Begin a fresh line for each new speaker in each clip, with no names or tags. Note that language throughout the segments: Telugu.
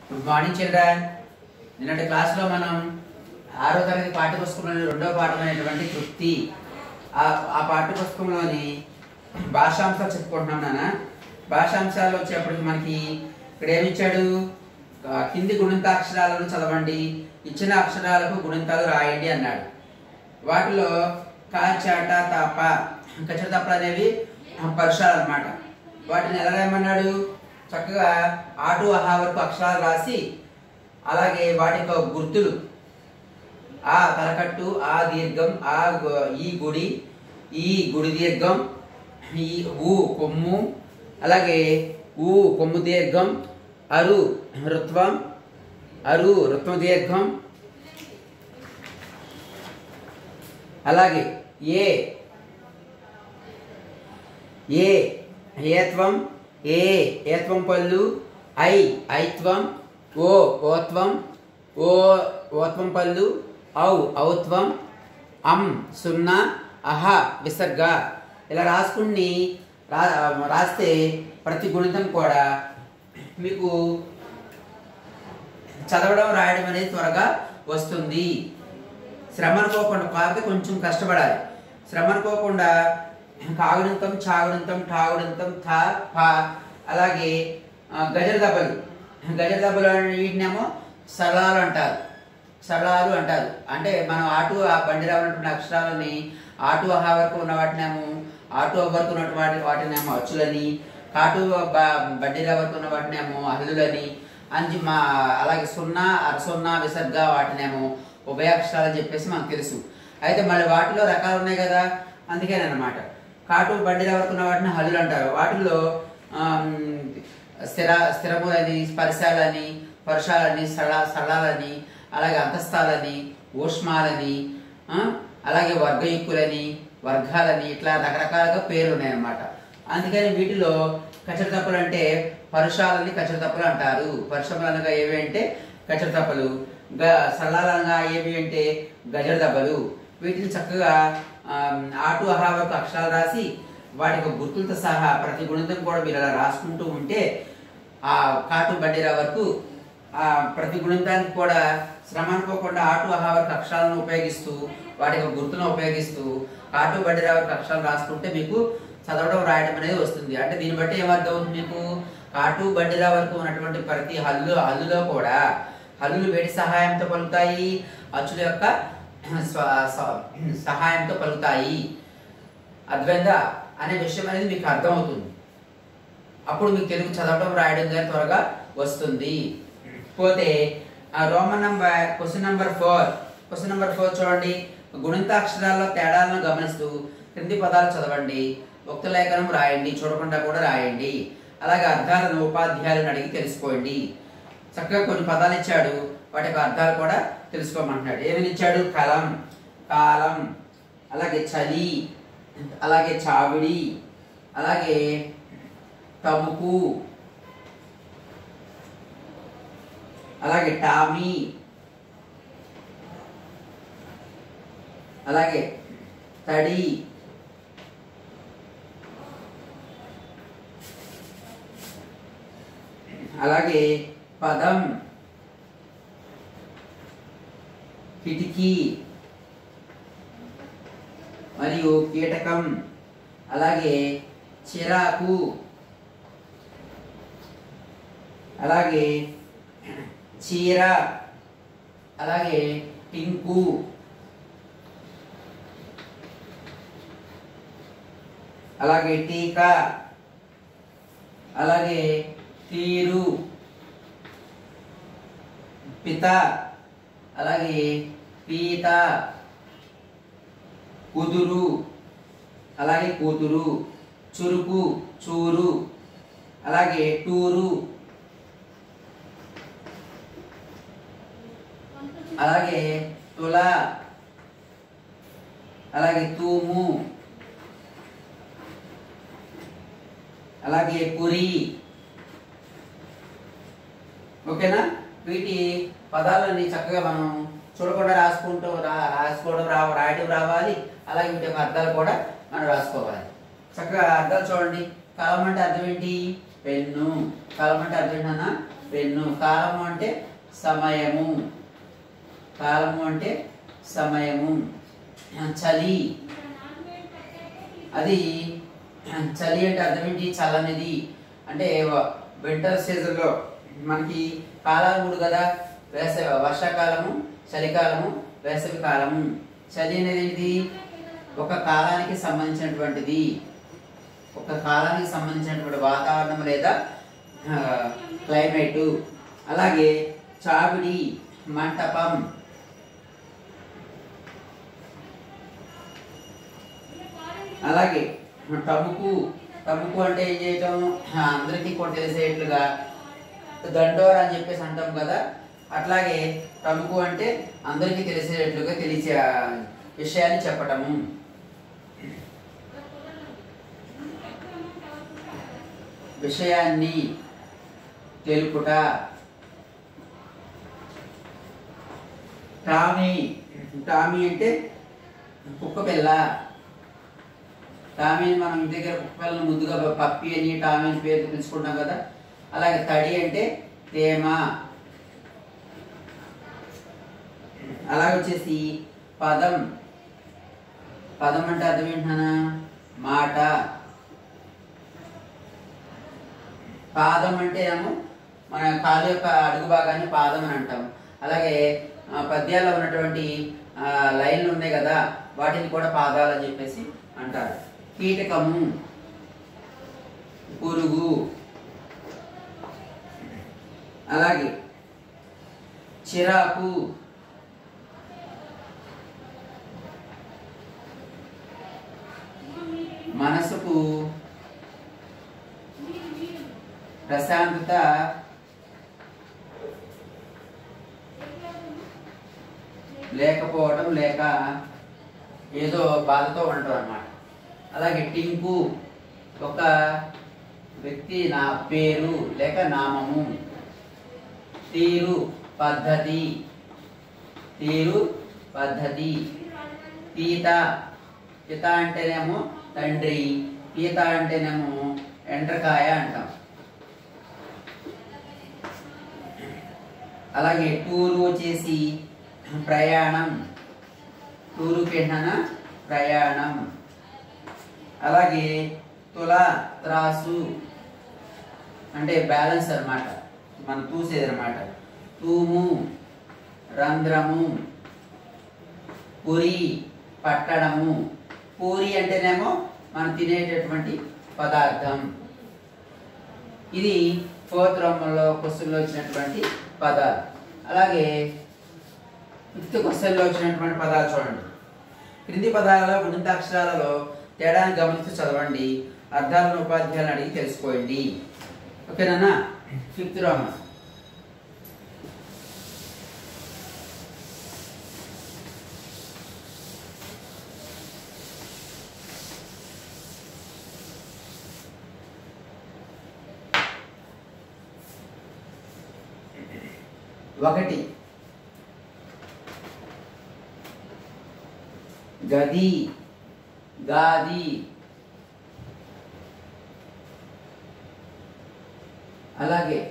గుడ్ మార్నింగ్ చిల్డ్రన్ నిన్నటి క్లాస్లో మనం ఆరో తరగతి పాఠ్యపుస్తకంలోని రెండవ పాఠమైనటువంటి తృప్తి ఆ ఆ పాఠ్యపుస్తకంలోని భాషాంశాలు చెప్పుకుంటున్నాం నాన్న భాషాంశాలు వచ్చేప్పటికి మనకి ఇక్కడ ఏమిచ్చాడు ఆ, కింది గుణితాక్షరాలను చదవండి ఇచ్చిన అక్షరాలకు గుణితాలు రాయండి అన్నాడు వాటిలో కా చాట తాప కచ్చట తప్పలు అనేవి పరుషాలు అన్నమాట వాటిని ఎలా రాయమన్నాడు చక్కగా ఆటు అహా వరకు అక్షరాలు రాసి అలాగే వాటి యొక్క గుర్తులు ఆ తలకట్టు ఆ దీర్ఘం ఆ గు- ఈ గుడి ఈ గుడి దీర్ఘం ఈ ఊ కొమ్ము అలాగే ఊ కొమ్ము దీర్ఘం అరు ఋత్వం అరు ఋత్వ దీర్ఘం అలాగే ఏ ఏ ఏత్వం ఏ ఏత్వం పళ్ళు ఐ ఐత్వం ఓ ఓత్వం ఓ ఓత్వం పళ్ళు ఔ ఔత్వం అం సున్నా అహ విసర్గ ఇలా రాసుకుని రా రాస్తే ప్రతి గుణితం కూడా మీకు చదవడం రాయడం అనేది త్వరగా వస్తుంది శ్రమ అనుకోకుండా కాకపోతే కొంచెం కష్టపడాలి శ్రమ అనుకోకుండా కాగుడంతం చాగుడంతం ఠాగుడంతం థ ఫ అలాగే ఆ, గజర దెబ్బలు గజర దెబ్బలు అనే వీటినేమో సరళాలు అంటారు సరళాలు అంటారు అంటే మనం ఆటు ఆ బండిలో ఉన్నటువంటి అక్షరాలని ఆటు అహా వరకు ఉన్న వాటినేమో ఆటు అహ వరకు ఉన్నటువంటి వాటి వాటినేమో అచ్చులని కాటు బ- బండిలో వరకు ఉన్న వాటినేమో హల్లులని అంజి మా అలాగే సున్నా అరసున్నా విసర్గ వాటినేమో ఉభయాక్షరాలు అని చెప్పేసి మనకు తెలుసు అయితే మళ్ళీ వాటిలో రకాలు ఉన్నాయి కదా అందుకేనమాట కాటు బండిల వరకు ఉన్న వాటిని హల్లులు అంటారు వాటిల్లో ఆమ్, స్థిర స్థిరములని స్పర్శాలని పరుషాలని సళ సళాలని అలాగే అంతస్తాలని ఊష్మాలని ఆ, అలాగే వర్గయుక్కులని వర్గాలని ఇట్లా రకరకాలుగా పేర్లు ఉన్నాయన్నమాట అందుకని వీటిలో కచర తప్పులు అంటే పరుషాలని కచర తప్పులు అంటారు పరుషములు అనగా ఏవి అంటే కచర తప్పులు గ సరళాలనగా ఏవి అంటే గజర దెబ్బలు వీటిని చక్కగా ఆమ్, ఆటు అహా వరకు అక్షరాలు రాసి వాటి యొక్క గుర్తులతో సహా ప్రతి గుణితం కూడా మీరు అలా రాసుకుంటూ ఉంటే ఆ కాటు బండిరా వరకు ఆ ప్రతి గుణితానికి కూడా శ్రమ అనుకోకుండా ఆటు అహా వరకు అక్షరాలను ఉపయోగిస్తూ వాటి యొక్క గుర్తులను ఉపయోగిస్తూ కాటు బండిరా వరకు అక్షరాలు రాసుకుంటే మీకు చదవడం రాయడం అనేది వస్తుంది అంటే దీన్ని బట్టి ఏమర్థం అవుతుంది మీకు కాటు బండిరా వరకు ఉన్నటువంటి ప్రతి హల్లు హల్లులో కూడా హల్లులు వేటి సహాయంతో పలుకుతాయి అచ్చుల యొక్క స్వ- స- సహాయంతో పలుకుతాయి అర్థమైందా అనే విషయం అనేది మీకు అర్థమవుతుంది అప్పుడు మీకు తెలుగు చదవడం రాయడం గాని త్వరగా వస్తుంది పోతే ఆ Roman number question number four question number four చూడండి గుణితాక్షరాల్లో తేడాలను గమనిస్తూ క్రింది పదాలు చదవండి ఉక్త లేఖనం రాయండి చూడకుండా కూడా రాయండి అలాగే అర్థాలను ఉపాధ్యాయులను అడిగి తెలుసుకోండి చక్కగా కొన్ని పదాలు ఇచ్చాడు వాటి యొక్క అర్థాలు కూడా తెలుసుకోమంటున్నాడు ఏమని ఇచ్చాడు కలం కాలం అలాగే చలి అలాగే చావిడి అలాగే తముకు అలాగే టామీ అలాగే తడి అలాగే పదం కిటికీ మరియు కీటకం అలాగే చిరాకు అలాగే చీర అలాగే టింకు అలాగే టీకా అలాగే తీరు పిత అలాగే పీత కుదురు అలాగే కూతురు చురుకు చూరు అలాగే టూరు అలాగే తుల అలాగే తూము అలాగే పురి ఓకేనా వీటి పదాలని చక్కగా మనం చూడకుండా రాసుకుంటూ రా రాసుకోవడం రా రాయడం రావాలి అలాగే వీటి యొక్క అర్థాలు కూడా మనం రాసుకోవాలి చక్కగా అర్థాలు చూడండి కలం అంటే అర్థం ఏంటి పెన్ను కలం అంటే అర్థం ఏంటన్నా పెన్ను కాలము అంటే సమయము కాలము అంటే సమయము చలి అది చలి అంటే అర్థం ఏంటి చల్లనిది అంటే వింటర్ సీజన్లో మనకి కాలాలు మూడు కదా వేసవి వర్షాకాలము చలికాలము వేసవి కాలము చలి అనేది ఏంటిది ఒక కాలానికి సంబంధించినటువంటిది ఒక కాలానికి సంబంధించినటువంటి వాతావరణం లేదా క్లైమేటు అలాగే చావిడి మంటపం అలాగే టముకు టముకు అంటే ఏం చేయటం అందరికీ కూడా తెలిసేట్లుగా దండోర అని చెప్పేసి అంటాం కదా అట్లాగే టముకు అంటే అందరికీ తెలిసేటట్లుగా తెలిసే విషయాన్ని చెప్పటము విషయాన్ని తెలుపుట టామీ టామీ అంటే కుక్క పిల్ల టామీని మనం ఇంటి దగ్గర కుక్క పిల్లని ముద్దుగా పప్పి అని టామీ అని పేరు పిలుచుకుంటాం కదా అలాగే తడి అంటే తేమ అలాగే వచ్చేసి పదం పదం అంటే అర్థం ఏంటన్నా మాట పాదం అంటే ఏమో మన కాలు యొక్క అడుగు భాగాన్ని పాదం అని అంటాం అలాగే ఆ, పద్యాల్లో ఉన్నటువంటి ఆ, లైన్లు ఉన్నాయి కదా వాటిని కూడా పాదాలు అని చెప్పేసి అంటారు కీటకము పురుగు అలాగే చిరాకు మనసుకు ప్రశాంతత లేకపోవడం లేక ఏదో బాధతో ఉండటం అన్నమాట అలాగే టింకు ఒక వ్యక్తి నా పేరు లేక నామము తీరు పద్ధతి తీరు పద్ధతి పీత పిత అంటేనేమో తండ్రి పీత అంటేనేమో ఎండ్రకాయ అంటాం అలాగే టూరు వచ్చేసి ప్రయాణం టూరు పెంటన ప్రయాణం అలాగే తుల త్రాసు అంటే బ్యాలెన్స్ అన్నమాట మనం చూసేది అనమాట తూము రంధ్రము పురి పట్టడము పూరి అంటేనేమో మనం తినేటటువంటి పదార్థం ఇది ఫోర్త్ రౌండ్లో క్వశ్చన్లో వచ్చినటువంటి పదాలు అలాగే ఫిఫ్త్ క్వశ్చన్లో వచ్చినటువంటి పదాలు చూడండి క్రింది పదాలలో గుణితాక్షరాలలో తేడాన్ని గమనిస్తూ చదవండి అర్థాలను ఉపాధ్యాయులను అడిగి తెలుసుకోండి ఓకేనా ఫిఫ్త్ రౌండ్ ఒకటి గది గాది అలాగే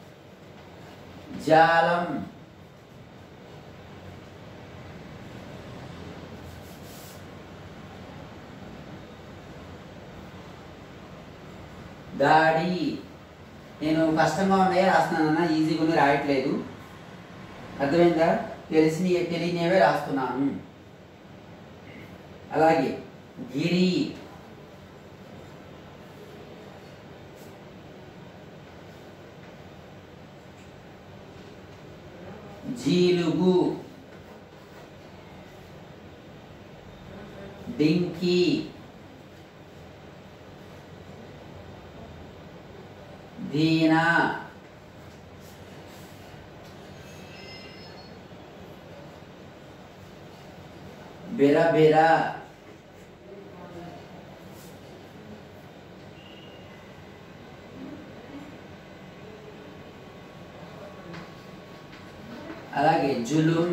జాలం దాడి నేను కష్టంగా ఉన్నాయే రాస్తున్నానన్నా ఈజీగా ఉన్నాయి రాయట్లేదు అర్థమైందా తెలిసి తెలియనివే రాస్తున్నాను అలాగే గిరి జీలుగు డింకి దీనా బిరబిర అలాగే జులుం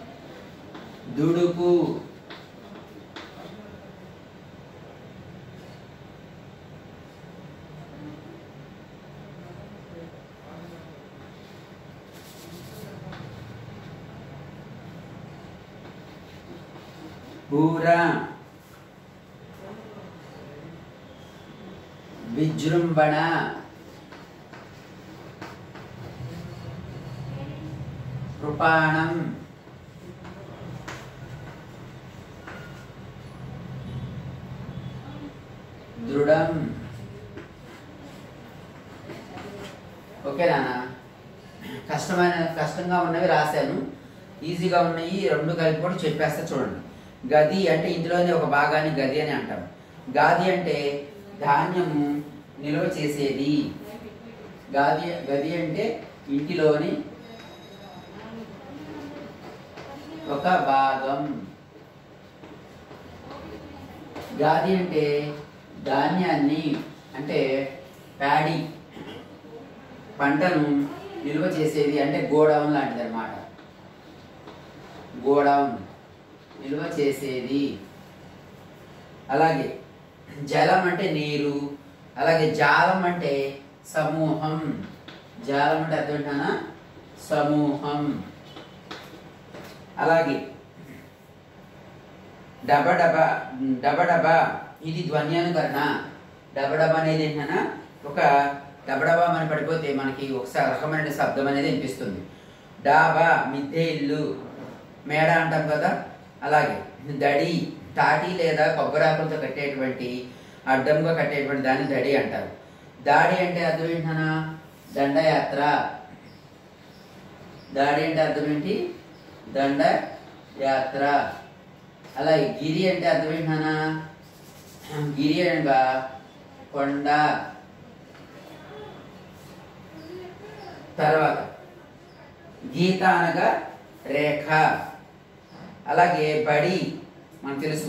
దుడుకు భూర విజృంభణ కృపాణం దృఢం ఓకే నాన్న కష్టమైన కష్టంగా ఉన్నవి రాశాను ఈజీగా ఉన్నాయి రెండు కలిపి కూడా చెప్పేస్తా చూడండి గది అంటే ఇందులోనే ఒక భాగాన్ని గది అని అంటాం గాది అంటే ధాన్యము నిల్వ చేసేది గాది గది అంటే ఇంటిలోని ఒక భాగం గాది అంటే ధాన్యాన్ని అంటే ప్యాడీ పంటను నిల్వ చేసేది అంటే గోడౌన్ లాంటిది అనమాట గోడౌన్ నిల్వ చేసేది అలాగే జలం అంటే నీరు అలాగే జాలం అంటే సమూహం జాలం అంటే అర్థం ఏంటన్నా సమూహం అలాగే డబ డబ డబ డబ ఇది ధ్వన్యానుకరణ డబ డబ అనేది ఏంటన్నా ఒక డబడబా మన పడిపోతే మనకి ఒకసారి రకమైన శబ్దం అనేది వినిపిస్తుంది డాబా మిద్దె ఇల్లు మేడ అంటాం కదా అలాగే దడి తాటి లేదా కొబ్బరాకులతో కట్టేటువంటి అడ్డంగా కట్టేటువంటి దాన్ని దడి అంటారు దాడి అంటే అర్థం ఏంటన్నా దండయాత్ర దాడి అంటే అర్థం ఏంటి దండ యాత్ర అలాగే గిరి అంటే అర్థం ఏంటన్నా గిరి అనగా కొండ తర్వాత గీత అనగా రేఖ అలాగే బడి మనకు తెలుసు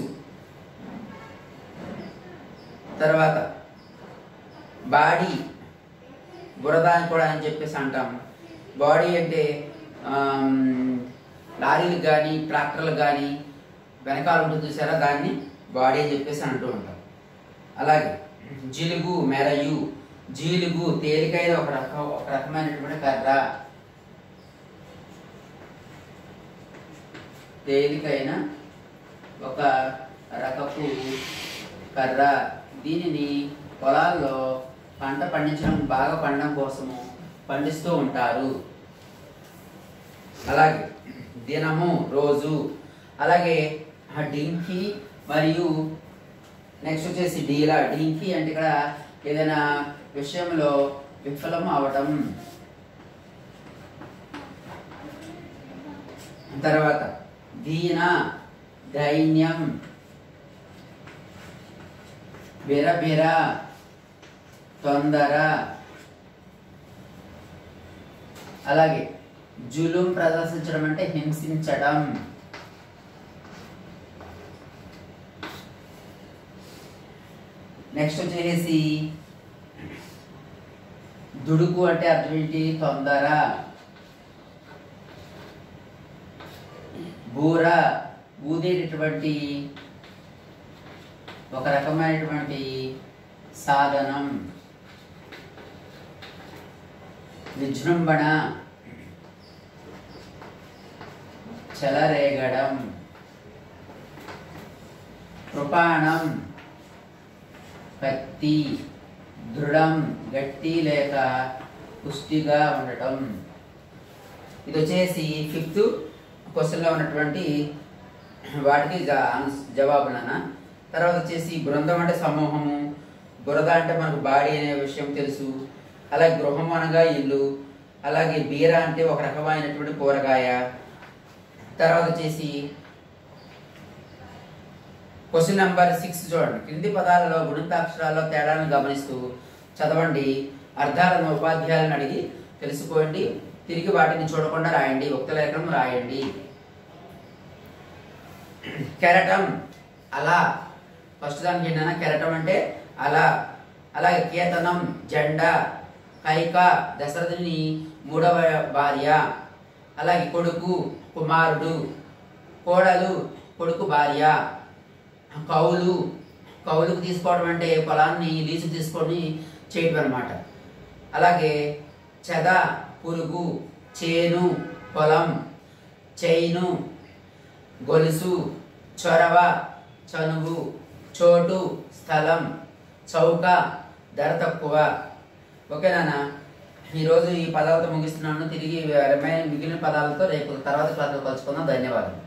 తర్వాత బాడీ బురద అని కూడా అని చెప్పేసి అంటాం బాడీ అంటే ఆమ్, లారీలకు కానీ ట్రాక్టర్లకు కానీ వెనకాల ఉంటుంది చూసారా దాన్ని బాడీ అని చెప్పేసి అంటూ ఉంటాం అలాగే జిలుగు మెరయు జీలుగు తేలికైన ఒక రకం ఒక రకమైనటువంటి కర్ర తేలికైన ఒక రకపు కర్ర దీనిని పొలాల్లో పంట పండించడం బాగా పండడం కోసము పండిస్తూ ఉంటారు అలాగే దినము రోజు అలాగే ఆ డింకి మరియు నెక్స్ట్ వచ్చేసి డీలా డింకి అంటే ఇక్కడ ఏదైనా విషయంలో విఫలం అవడం తర్వాత దీన దైన్యం బిరబిర తొందర అలాగే జులుం ప్రదర్శించడం అంటే హింసించడం నెక్స్ట్ వచ్చేసి దుడుకు అంటే అర్థం ఏంటి తొందర బూర ఊదేటటువంటి ఒక రకమైనటువంటి సాధనం విజృంభణ చెలరేగడం కృపాణం కత్తి దృఢం గట్టి లేక పుష్టిగా ఉండటం ఇది వచ్చేసి ఫిఫ్త్ క్వశ్చన్లో ఉన్నటువంటి వాటికి జ- జవాబులన తర్వాత వచ్చేసి బృందం అంటే సమూహము బురద అంటే మనకు బాడీ అనే విషయం తెలుసు అలాగే గృహం అనగా ఇల్లు అలాగే బీర అంటే ఒక రకమైనటువంటి కూరగాయ తర్వాత వచ్చేసి క్వశ్చన్ నెంబర్ సిక్స్ చూడండి క్రింది పదాలలో గుణితాక్షరాల్లో తేడాలను గమనిస్తూ చదవండి అర్థాలను ఉపాధ్యాయులను అడిగి తెలుసుకోండి తిరిగి వాటిని చూడకుండా రాయండి ఉక్త లేఖనం రాయండి కెరటం అలా ఫస్ట్ దానికి ఏంటన్నా కెరటం అంటే అలా అలాగే కేతనం జెండా కైక దశరథుని మూడవ భార్య అలాగే కొడుకు కుమారుడు కోడలు కొడుకు భార్య కౌలు కౌలుకు తీసుకోవడం అంటే పొలాన్ని లీజు తీసుకొని చేయటం అనమాట అలాగే చెద పురుగు చేను పొలం చైను గొలుసు చొరవ చనువు చోటు స్థలం చౌక ధర తక్కువ ఓకేనా ఈరోజు ఈ పదాలతో ముగిస్తున్నాను తిరిగి రిమైన్ మిగిలిన పదాలతో రేపు తర్వాత క్లాస్లో కలుసుకుందాం ధన్యవాదాలు